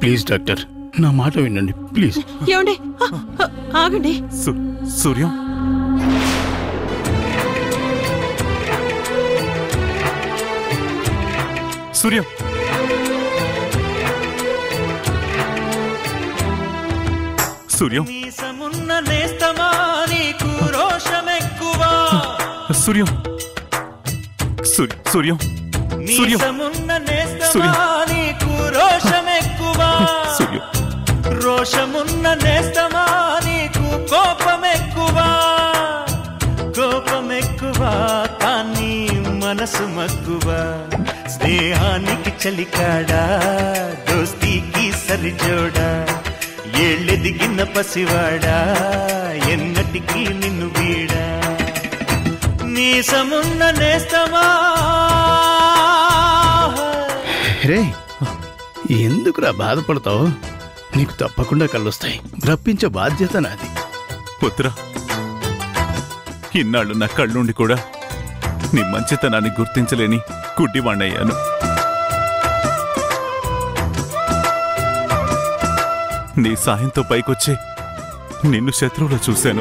Please doctor నా మాట వినండి ప్లీజ్ ఏమండి ఆ, ఆ, ఆగండి సు- సూర్యం సూర్యం సూర్యం మీసమున్న నేస్తమా నీకు రోషమెక్కువ సూర్యం సూర్య సూర్యం సూర్యం మీసమున్న నేస్తమా సూర్యం. నీకు రోషమెక్కువ సూర్యం రోషమున్న నేస్తమా నీకు కోపమెక్కువ కోపమెక్కువ కానీ మనసు మక్కువ స్నేహానికి చలికాడా దోస్తీకి సరిజోడా ఏళ్ళెదిగిన పసివాడా ఎన్నటికీ నిన్ను వీడా మీసమున్న నేస్తమా రే ఎందుకురా బాధపడతావు నీకు తప్పకుండా కళ్ళొస్తాయి రప్పించే బాధ్యత నాది వద్దురా ఇన్నాళ్ళు నా కళ్ళుండి కూడా నీ మంచితనాన్ని గుర్తించలేని గుడ్డివాణ్ణయ్యాను నీ సాయంతో పైకొచ్చే నిన్ను శత్రువులో చూశాను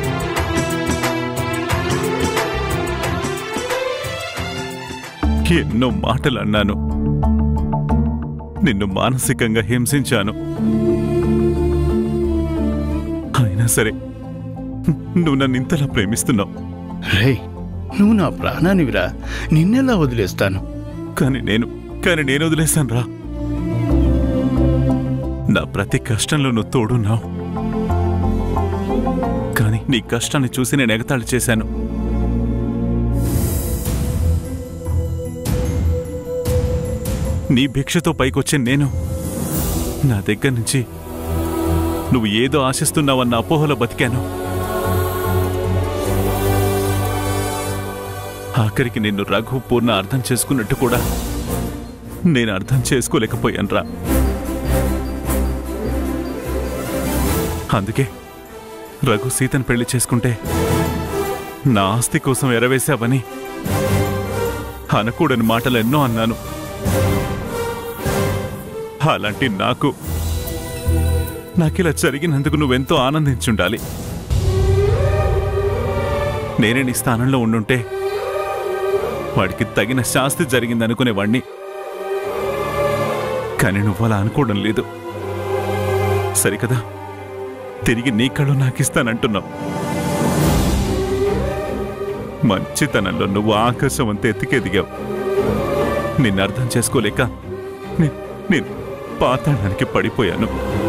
ఎన్నో మాటలు అన్నాను నిన్ను మానసికంగా హింసించాను అయినా సరే నువ్వు నన్ను ఇంతలా ప్రేమిస్తున్నావు రే నువ్వు నా ప్రాణానివిరా నిన్నెలా వదిలేస్తాను కానీ నేను కానీ నేను వదిలేశాను రా నా ప్రతి కష్టంలో నువ్వు తోడున్నావు కానీ నీ కష్టాన్ని చూసి నేను ఎగతాళి చేశాను నీ భిక్షతో పైకొచ్చే నేను నా దగ్గర నుంచి నువ్వు ఏదో ఆశిస్తున్నావన్న అపోహలో బతికాను ఆఖరికి నిన్ను రఘు పూర్ణ అర్థం చేసుకున్నట్టు కూడా నేను అర్థం చేసుకోలేకపోయాను రా అందుకే రఘు సీతను పెళ్లి చేసుకుంటే నా ఆస్తి కోసం ఎరవేశావని అనకూడని మాటలు ఎన్నో అన్నాను అలాంటి నాకు నాకిలా జరిగినందుకు నువ్వెంతో ఆనందించుండాలి నేనే నీ స్థానంలో ఉండుంటే వాడికి తగిన శాస్తి జరిగిందనుకునేవాణ్ణి కానీ నువ్వు అలా అనుకోవడం లేదు సరికదా తిరిగి నీ కళ్ళు నాకిస్తానంటున్నావు మంచితనంలో నువ్వు ఆకాశం అంత ఎత్తికెదిగావు నిన్ను అర్థం చేసుకోలేక నే- నేను పాతాళానికి పడిపోయాను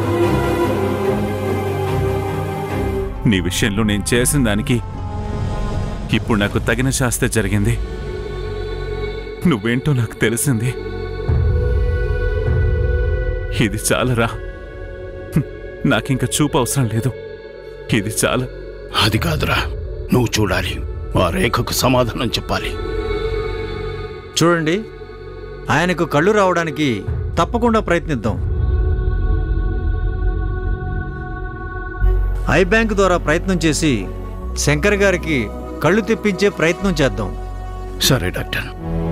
నీ విషయంలో నేను చేసిన దానికి ఇప్పుడు నాకు తగిన శాస్త్ర జరిగింది నువ్వేంటో నాకు తెలిసింది ఇది చాలరా హ్మ్. నాకింక చూపు అవసరం లేదు ఇది చాలా అది కాదురా నువ్వు చూడాలి ఆ రేఖకు సమాధానం చెప్పాలి చూడండి ఆయనకు కళ్ళు రావడానికి తప్పకుండా ప్రయత్నిద్దాం ఐ బ్యాంక్ ద్వారా ప్రయత్నం చేసి శంకర్ గారికి కళ్ళు తెప్పించే ప్రయత్నం చేద్దాం సరే డాక్టర్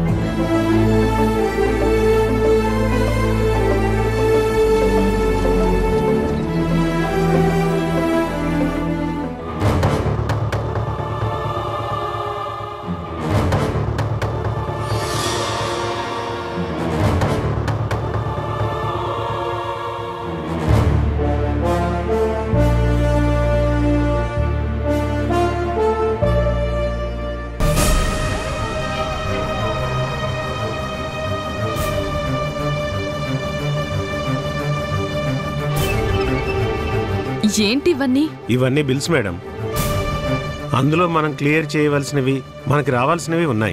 ఏంటి ఇవన్నీ ఇవన్నీ బిల్స్ మేడం అందులో మనం క్లియర్ చేయవలసినవి మనకి రావాల్సినవి ఉన్నాయి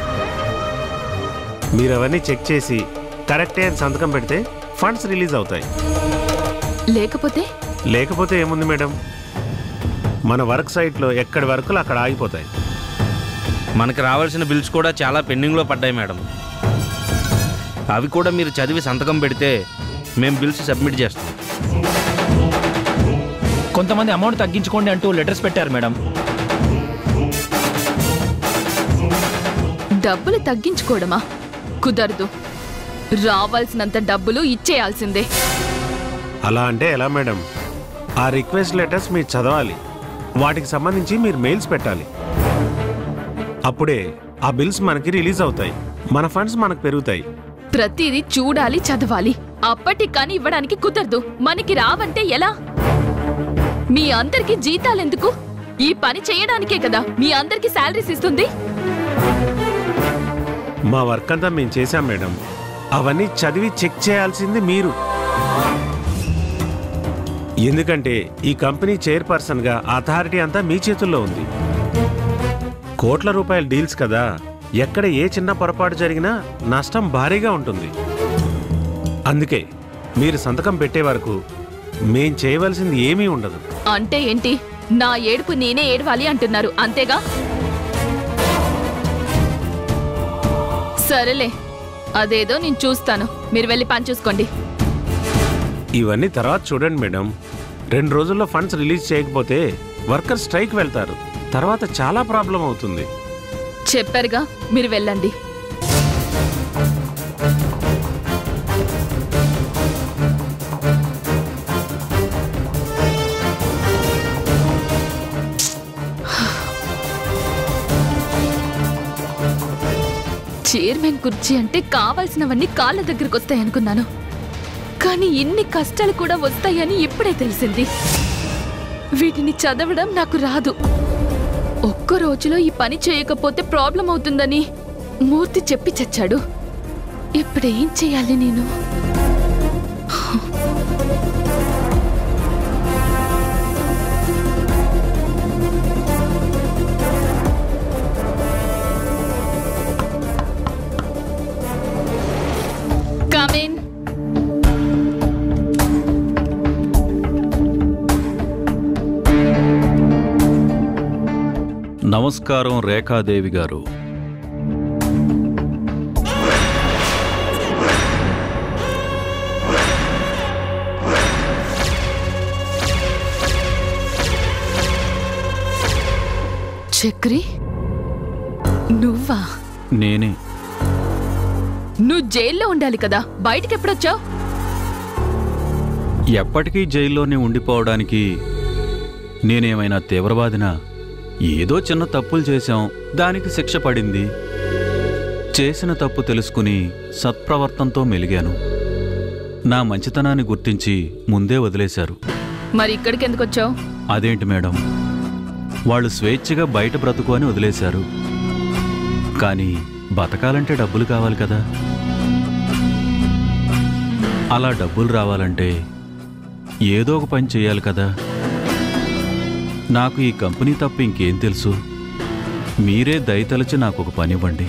మీరు అవన్నీ చెక్ చేసి కరెక్టే అని సంతకం పెడితే ఫండ్స్ రిలీజ్ అవుతాయి లేకపోతే లేకపోతే ఏముంది మేడం మన వర్క్ సైట్లో ఎక్కడి వర్కులు అక్కడ ఆగిపోతాయి మనకి రావాల్సిన బిల్స్ కూడా చాలా పెండింగ్లో పడ్డాయి మేడం అవి కూడా మీరు చదివి సంతకం పెడితే మేము బిల్స్ సబ్మిట్ చేస్తాం కొంతమంది అమౌంట్ తగ్గించుకోండి అంటూ లెటర్స్ పెట్టారు మేడం డబ్బులు తగ్గించుకోవడమా కుదరదు రావాల్సినంత డబ్బులు ఇచ్చేయాల్సిందే అలా అంటే ఎలా మేడం ఆ రిక్వెస్ట్ లెటర్స్ మీరు చదవాలి వాటికి సంబంధించి మీరు మెయిల్స్ పెట్టాలి అప్పుడే ఆ బిల్స్ మనకి రిలీజ్ అవుతాయి మన ఫండ్స్ మనకు పెరుగుతాయి ప్రతిదీ చూడాలి చదవాలి అప్పటి కానీ ఇవ్వడానికి కుదరదు మనకి రావంటే ఎలా మీ అందరికి జీతాలెందుకు ఈ పని చేయడానికే కదా మీ అందరికి శాలరీస్ ఇస్తుంది మా వర్క్ అంతా మేము చేశాం మేడం అవన్నీ చదివి చెక్ చేయాల్సింది మీరు ఎందుకంటే ఈ కంపెనీ చైర్పర్సన్గా అథారిటీ అంతా మీ చేతుల్లో ఉంది కోట్ల రూపాయల డీల్స్ కదా ఎక్కడ ఏ చిన్న పొరపాటు జరిగినా నష్టం భారీగా ఉంటుంది అందుకే మీరు సంతకం పెట్టే వరకు మేం చేయవలసింది ఏమీ ఉండదు అంటే ఏంటి నా ఏడుపు నేనే ఏడవాలి అంటున్నారు అంతేగా సరేలే అదేదో నేను చూస్తాను మీరు వెళ్ళి పని చూసుకోండి ఇవన్నీ తర్వాత చూడండి మేడం రెండు రోజుల్లో ఫండ్స్ రిలీజ్ చేయకపోతే వర్కర్ స్ట్రైక్ వెళ్తారు తర్వాత చాలా ప్రాబ్లం అవుతుంది చెప్పారుగా మీరు వెళ్ళండి చైర్మన్ కుర్చీ అంటే కావాల్సినవన్నీ కాళ్ళ దగ్గరకు వస్తాయనుకున్నాను కానీ ఇన్ని కష్టాలు కూడా వస్తాయని ఇప్పుడే తెలిసింది వీటిని చదవడం నాకు రాదు ఒక్క రోజులో ఈ పని చేయకపోతే ప్రాబ్లం అవుతుందని మూర్తి చెప్పి చచ్చాడు ఇప్పుడేం చేయాలి నేను కమిన్ నమస్కారం రేఖాదేవి గారు చక్రి నువ్వా నేనే నువ్వు జైల్లో ఉండాలి కదా బయటికి ఎప్పుడొచ్చావు ఎప్పటికీ జైల్లోనే ఉండిపోవడానికి నేనేమైనా తీవ్రవాదినా ఏదో చిన్న తప్పులు చేశాం దానికి శిక్ష పడింది చేసిన తప్పు తెలుసుకుని సత్ప్రవర్తనతో మెలిగాను నా మంచితనాన్ని గుర్తించి ముందే వదిలేశారు మరి ఇక్కడికి ఎందుకు వచ్చావు అదేంటి మేడం వాళ్ళు స్వేచ్ఛగా బయట బ్రతుకు అని వదిలేశారు కానీ బతకాలంటే డబ్బులు కావాలి కదా అలా డబ్బులు రావాలంటే ఏదో ఒక పని చేయాలి కదా నాకు ఈ కంపెనీ తప్ప ఇంకేం తెలుసు మీరే దయతలచి నాకు ఒక పని ఇవ్వండి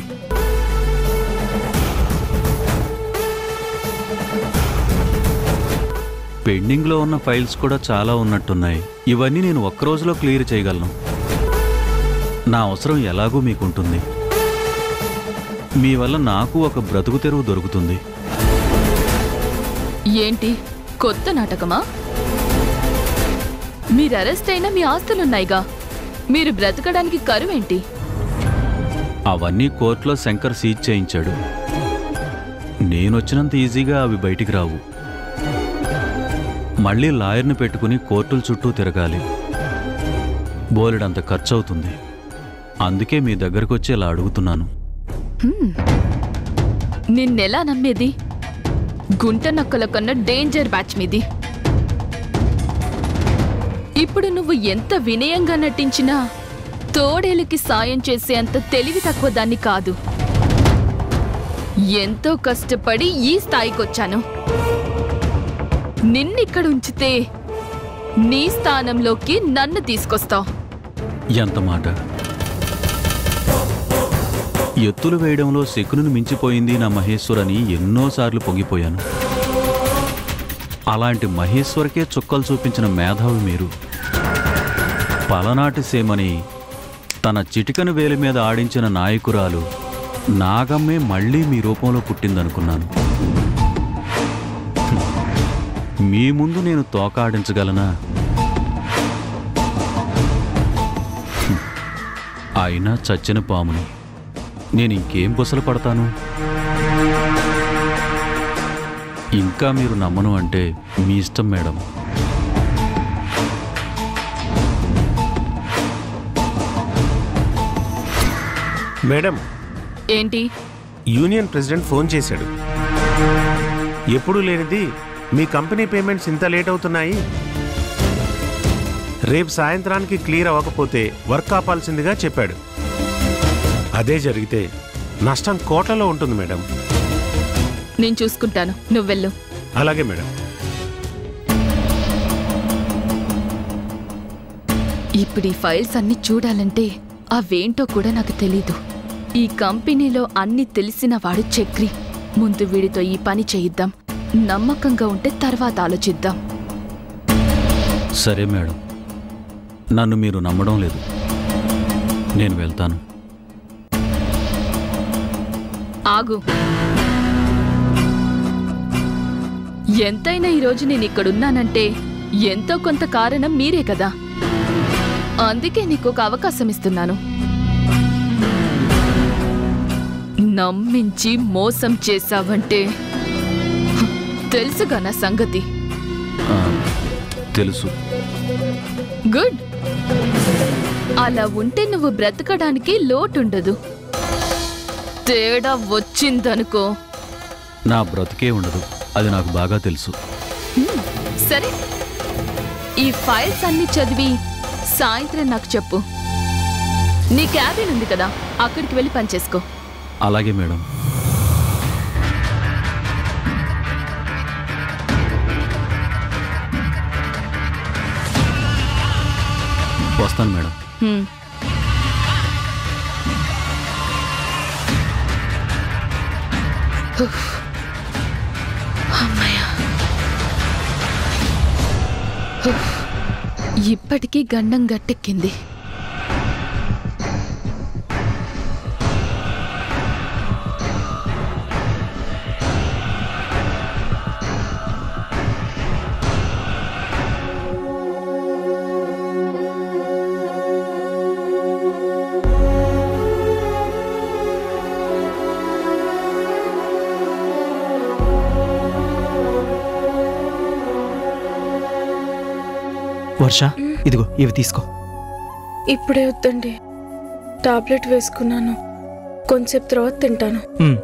పెండింగ్లో ఉన్న ఫైల్స్ కూడా చాలా ఉన్నట్టున్నాయి ఇవన్నీ నేను ఒక్క రోజులో క్లియర్ చేయగలను నా అవసరం ఎలాగూ మీకుంటుంది మీ వల్ల నాకు ఒక బ్రతుకు తెరువు దొరుకుతుంది ఏంటి కొత్త నాటకమా మీరు అరెస్ట్ అయినా మీ ఆస్తులున్నాయిగా మీరు బ్రతకడానికి కరువేంటి అవన్నీ కోర్టులో శంకర్ సీజ్ చేయించాడు నేనొచ్చినంత ఈజీగా అవి బయటికి రావు మళ్ళీ లాయర్ని పెట్టుకుని కోర్టుల చుట్టూ తిరగాలి బోలెడంత ఖర్చు అవుతుంది అందుకే మీ దగ్గరకు వచ్చి ఇలా అడుగుతున్నాను నిన్నెలా నమ్మేది గుంట నక్కల కన్నా డేంజర్ బ్యాచ్ మీది ఇప్పుడు నువ్వు ఎంత వినయంగా నటించినా తోడేలుకి సాయం చేసే అంత తెలివి తక్కువ దాన్ని కాదు ఎంతో కష్టపడి ఈ స్థాయికొచ్చాను నిన్నిక్కడ ఉంచితే నీ స్థానంలోకి నన్ను తీసుకొస్తావు ఎంత మాట ఎత్తులు వేయడంలో శకునుని మించిపోయింది నా మహేశ్వర్ అని ఎన్నోసార్లు పొంగిపోయాను అలాంటి మహేశ్వరకే చుక్కలు చూపించిన మేధావి మీరు పలనాటి సేమని తన చిటికను వేలి మీద ఆడించిన నాయకురాలు నాగమ్మే మళ్ళీ మీ రూపంలో పుట్టిందనుకున్నాను హ్మ్. మీ ముందు నేను తోక ఆడించగలనా హ్మ్. అయినా చచ్చిన పాముని నేను ఇంకేం బుసలు పడతాను ఇంకా మీరు నమ్మను అంటే మీ ఇష్టం మేడం మేడం ఏంటి యూనియన్ ప్రెసిడెంట్ ఫోన్ చేశాడు ఎప్పుడూ లేనిది మీ కంపెనీ పేమెంట్స్ ఇంత లేట్ అవుతున్నాయి రేపు సాయంత్రానికి క్లియర్ అవ్వకపోతే వర్క్ ఆపాల్సిందిగా చెప్పాడు అదే జరిగితే నష్టం కోట్లలో ఉంటుంది మేడం నేను చూసుకుంటాను నువ్వు వెళ్ళు అలాగే మేడం ఇప్పుడు ఈ ఫైల్స్ అన్ని చూడాలంటే అవేంటో కూడా నాకు తెలీదు ఈ కంపెనీలో అన్ని తెలిసిన వాడు చక్రి ముందు వీడితో ఈ పని చేయిద్దాం నమ్మకంగా ఉంటే తర్వాత ఆలోచిద్దాం సరే మేడం నన్ను మీరు నమ్మడం లేదు నేను వెళ్తాను ఆగు ఎంతైనా ఈరోజు నేను ఇక్కడున్నానంటే ఎంతో కొంత కారణం మీరే కదా అందుకే నీకు ఒక అవకాశం ఇస్తున్నాను నమ్మించి మోసం చేశావంటే హ్, తెలుసుగా నా సంగతి ఆ, తెలుసు గుడ్ అలా ఉంటే నువ్వు బ్రతకడానికి లోటుండదు తేడా వచ్చిందనుకో నా బ్రతికే ఉండదు అది నాకు బాగా తెలుసు హ్మ్, సరే ఈ ఫైల్స్ అన్ని చదివి సాయంత్రం నాకు చెప్పు నీ క్యాబిన్ ఉంది కదా అక్కడికి వెళ్ళి పనిచేసుకో అలాగే మేడం వస్తాను మేడం హ్మ్. ఉఫ్. అమ్మయ్య. ఉఫ్. ఇప్పటికీ గండం గట్టెక్కింది వర్ష ఇదిగో ఇవి తీసుకో ఇప్పుడే వద్దండి టాబ్లెట్ వేసుకున్నాను కొంచెంసేపు తర్వాత తింటాను ఉమ్.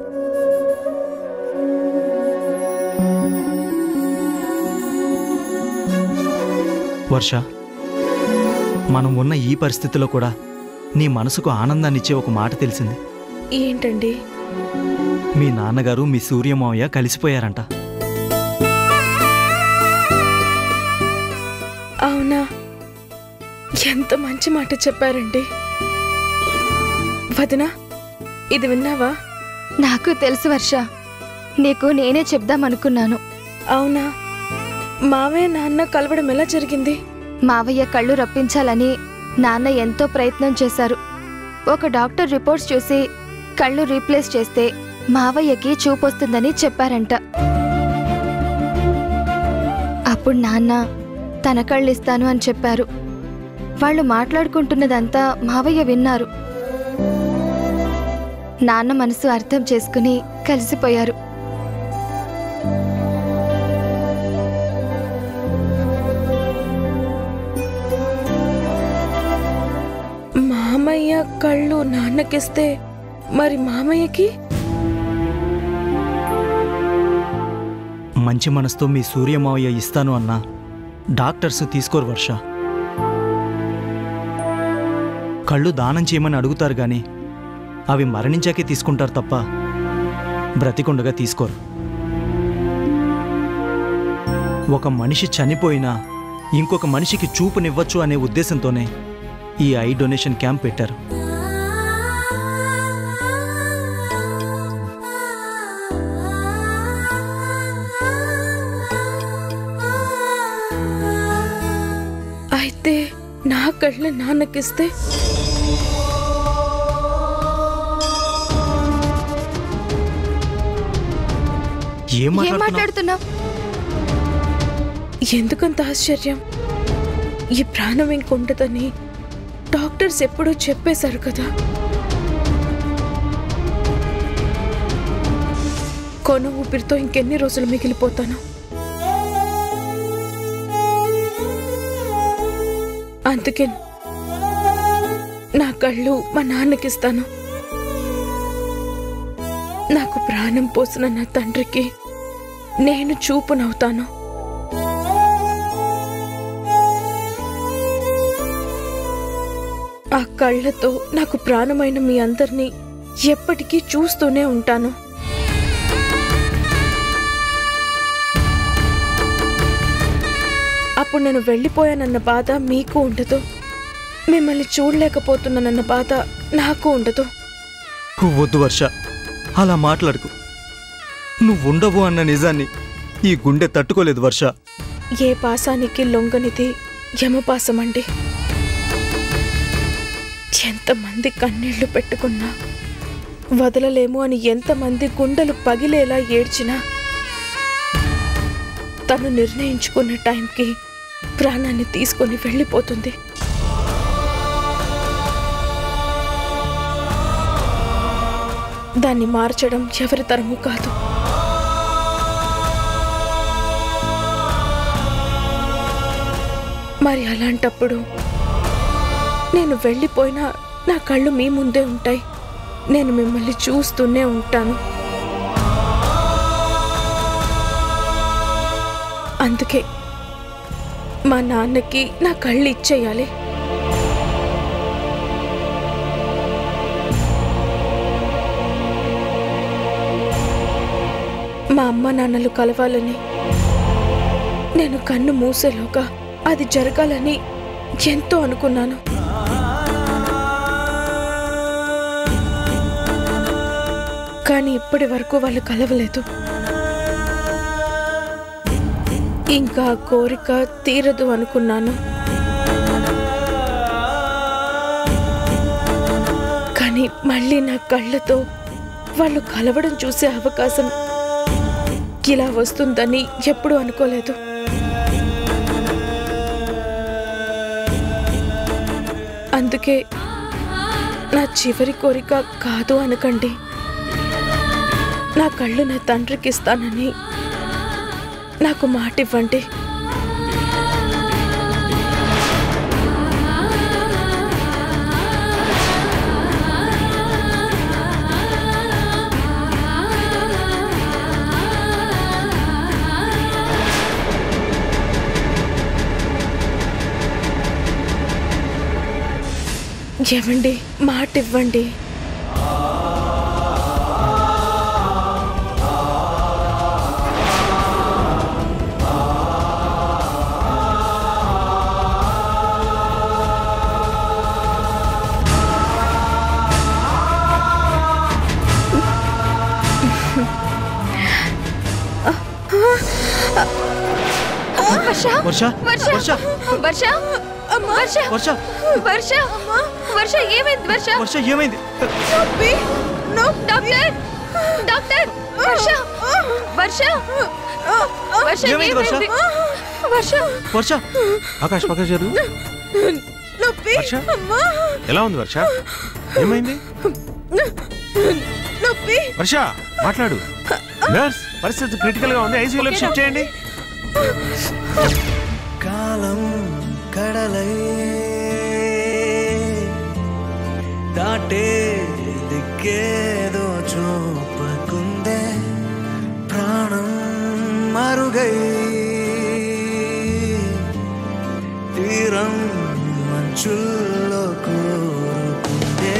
వర్ష మనం ఉన్న ఈ పరిస్థితిలో కూడా నీ మనసుకు ఆనందాన్నిచ్చే ఒక మాట తెలిసింది ఏంటండి మీ నాన్నగారు మీ సూర్యమావయ్య కలిసిపోయారంట అవునా ఎంత మంచి మాట చెప్పారండి వదినా ఇది విన్నావా నాకు తెలుసు వర్ష నీకు నేనే చెప్దామనుకున్నాను అవునా మావయ్య నాన్న కలవడం ఎలా జరిగింది మావయ్య కళ్ళు రప్పించాలని నాన్న ఎంతో ప్రయత్నం చేశారు ఒక డాక్టర్ రిపోర్ట్స్ చూసి కళ్ళు రీప్లేస్ చేస్తే మావయ్యకి చూపొస్తుందని చెప్పారంట అప్పుడు నాన్న తన కళ్ళు ఇస్తాను అని చెప్పారు వాళ్ళు మాట్లాడుకుంటున్నదంతా మావయ్య విన్నారు నాన్న మనసు అర్థం చేసుకుని కలిసిపోయారు మామయ్య కళ్ళు నాన్నకిస్తే మరి మామయ్యకి మంచి మనసుతో మీ సూర్యమావయ్య ఇస్తాను అన్నా డాక్టర్స్ తీసుకోరు వర్ష కళ్ళు దానం చేయమని అడుగుతారు కానీ అవి మరణించాకే తీసుకుంటారు తప్ప బ్రతికుండగా తీసుకోరు ఒక మనిషి చనిపోయినా ఇంకొక మనిషికి చూపునివ్వచ్చు అనే ఉద్దేశంతోనే ఈ ఐ డొనేషన్ క్యాంప్ పెట్టారు అయితే నా కళ్ళు నాన్నకిస్తే ఏం ఏం మాట్లాడుతున్నావ్? మాట్లాడుతున్నావు ఎందుకంత ఆశ్చర్యం ఈ ప్రాణం ఇంకొంటదని డాక్టర్స్ ఎప్పుడూ చెప్పేశారు కదా కొన ఊపిరితో ఇంకెన్ని రోజులు మిగిలిపోతాను అందుకే నా కళ్ళు మా నాన్నకిస్తాను నాకు ప్రాణం పోసిన నా తండ్రికి నేను చూపునవుతాను ఆ కళ్ళతో నాకు ప్రాణమైన మీ అందరినీ ఎప్పటికీ చూస్తూనే ఉంటాను అప్పుడు నేను వెళ్ళిపోయానన్న బాధ మీకు ఉండదు మిమ్మల్ని చూడలేకపోతున్నానన్న బాధ నాకు ఉండదు వద్దు వర్ష అలా మాట్లాడుకు నువ్వు ఉండవు అన్న నిజాన్ని ఈ గుండె తట్టుకోలేదు వర్ష ఏ పాసానికి లొంగనిది యమపాసమండి ఎంతమంది కన్నీళ్లు పెట్టుకున్నా వదలలేము అని ఎంతమంది గుండెలు పగిలేలా ఏడ్చినా తను నిర్ణయించుకున్న టైంకి ప్రాణాన్ని తీసుకొని వెళ్ళిపోతుంది దాన్ని మార్చడం ఎవరి తరము కాదు మరి అలాంటప్పుడు నేను వెళ్ళిపోయినా నా కళ్ళు మీ ముందే ఉంటాయి నేను మిమ్మల్ని చూస్తూనే ఉంటాను అందుకే మా నాన్నకి నా కళ్ళు ఇచ్చేయాలి మా అమ్మ నాన్నలు కలవాలని నేను కన్ను మూసేలోగా అది జరగాలని ఎంతో అనుకున్నాను కానీ ఇప్పటి వరకు వాళ్ళు కలవలేదు ఇంకా ఆ కోరిక తీరదు అనుకున్నాను కానీ మళ్ళీ నా కళ్ళతో వాళ్ళు కలవడం చూసే అవకాశం ఇలా వస్తుందని ఎప్పుడూ అనుకోలేదు అందుకే నా చివరి కోరిక కాదు అనకండి నా కళ్ళు నా తండ్రికి ఇస్తానని నాకు మాట ఇవ్వండి ఏమండి మాట ఇవ్వండి వర్ష వర్ష వర్ష వర్ష వర్ష వర్ష వర్ష వర్ష వర్ష ఏమైంది వర్ష వర్ష ఏమైంది డాక్టర్ డాక్టర్ వర్ష వర్ష వర్ష ఏమైంది వర్ష? ఏమైంది వర్ష వర్ష ఆకాష్ పక్క జరుగు వర్ష ఎలా ఉంది వర్ష ఏమైంది వర్ష మాట్లాడు నర్స్ పరిస్థితి క్రిటికల్ గా ఉంది ఐసీయూలోకి షిఫ్ట్ చేయండి కాలం కడలై దాటే దిక్కేదో చూపకుందే ప్రాణం మరుగై తీరం మంచుల్లో కోరుకుందే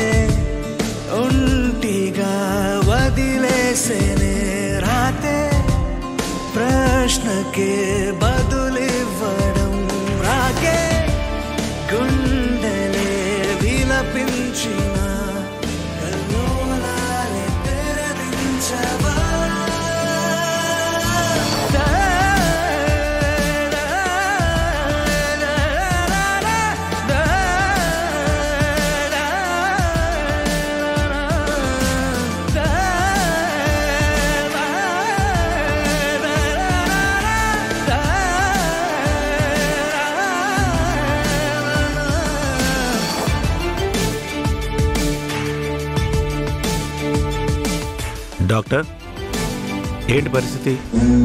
ఒంటిగా వదిలేసేనే రాతే ప్రశ్నకే బదులివ్వడం రాకే గుండెలే విలపించిన కల్లోలాలే తెరదించవా డాక్టర్ ఏంటి పరిస్థితి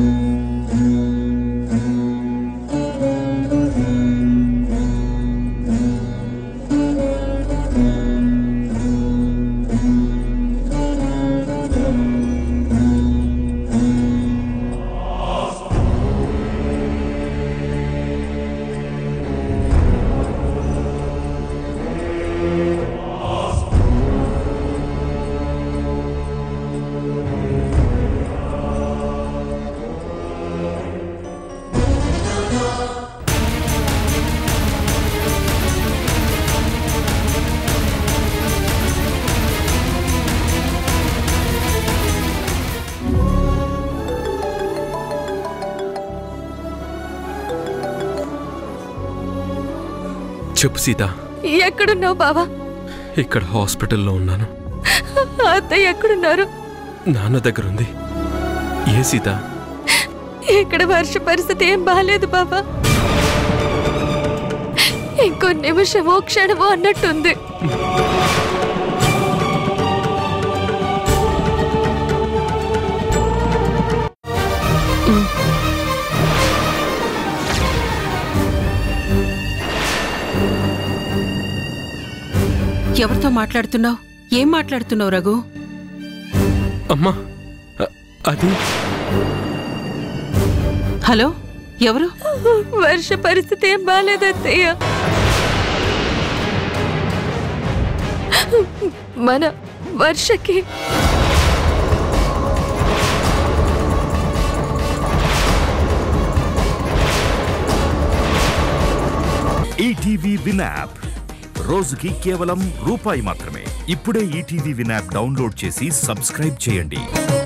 చెప్పు సీత ఎక్కడున్నావు బావా ఇక్కడ హాస్పిటల్లో ఉన్నాను అత్తయ్య ఎక్కడున్నారు నాన్న దగ్గర ఉంది ఏ సీత ఇక్కడ వర్ష పరిస్థితి ఏం బాగాలేదు బాబా ఇంకో నిమిషమో క్షణమో అన్నట్టుంది ఎవరితో మాట్లాడుతున్నావు ఏం మాట్లాడుతున్నావు రఘు అమ్మా అ- అది హలో ఎవరు వర్ష పరిస్థితి ఏం బాగాలేదు అత్తయ్య మన వర్షకి ఈటీవీ విన్ యాప్ రోజుకి కేవలం రూపాయి మాత్రమే ఇప్పుడే ఈటీవీ విన్ యాప్ డౌన్లోడ్ చేసి సబ్స్క్రైబ్ చేయండి